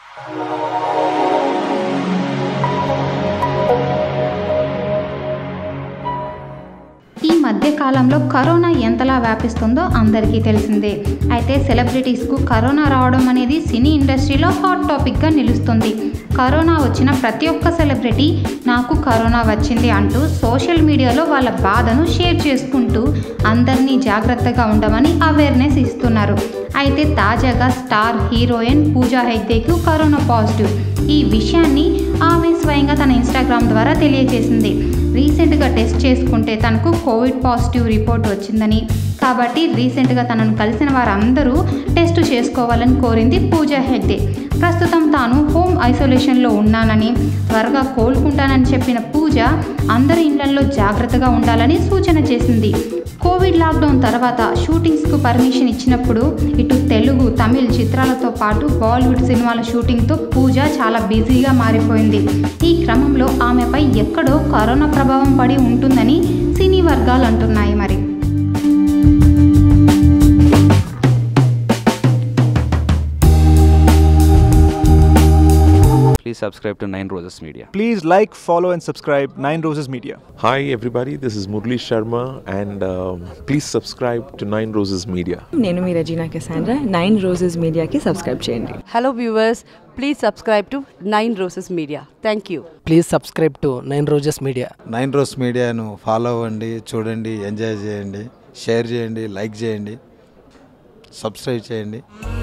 ఈ మధ్య కాలంలో కరోనా ఎంతలా వ్యాపిస్తుందో అందరికీ తెలిసిందే అయితే సెలబ్రిటీస్కు కరోనా రావడం అనేది సినీ ఇండస్ట్రీలో హాట్ టాపిక్గా నిలుస్తుంది కరోనా వచ్చిన ప్రతి ఒక్క సెలబ్రిటీ నాకు కరోనా వచ్చింది అంటూ సోషల్ మీడియాలో వాళ్ళ బాధను షేర్ చేసుకుంటూ అందరినీ జాగ్రత్తగా ఉండమని అవేర్నెస్ ఇస్తున్నారు అయితే తాజాగా స్టార్ హీరోయిన్ పూజా హెగ్దేకు కరోనా పాజిటివ్ ఈ విషయాన్ని ఆమె స్వయంగా తన ఇన్స్టాగ్రామ్ ద్వారా తెలియజేసింది రీసెంట్గా టెస్ట్ చేసుకుంటే తనకు కోవిడ్ పాజిటివ్ రిపోర్ట్ వచ్చిందని కాబట్టి రీసెంట్గా తనను కలిసిన వారందరూ టెస్ట్ చేసుకోవాలని కోరింది పూజా హెగ్డే ప్రస్తుతం తాను హోమ్ ఐసోలేషన్లో ఉన్నానని త్వరగా కోలుకుంటానని చెప్పిన పూజ అందరి ఇళ్లలో జాగ్రత్తగా ఉండాలని సూచన చేసింది కోవిడ్ లాక్డౌన్ తర్వాత షూటింగ్స్కు పర్మిషన్ ఇచ్చినప్పుడు ఇటు తెలుగు తమిళ్ చిత్రాలతో పాటు బాలీవుడ్ సినిమాల షూటింగ్తో పూజ చాలా బిజీగా మారిపోయింది ఈ క్రమంలో ఆమెపై ఎక్కడో కరోనా ప్రభావం పడి ఉంటుందని సినీ వర్గాలు అంటున్నాయి మరి Please subscribe to Nine Roses Media. Please like, follow, and subscribe Nine Roses Media. Hi, everybody. This is Murli Sharma, and um, please subscribe to Nine Roses Media. నేను మీ రజీనా కెసాండ్రా నైన్ రోజెస్ మీడియాకి subscribe చేయండి Hello viewers, please subscribe to Nine Roses Media. Thank you. Please subscribe to nine roses media nine roses మీడియాను follow అవ్వండి చూడండి enjoy చేయండి share చేయండి like చేయండి సబ్స్క్రైబ్ చేయండి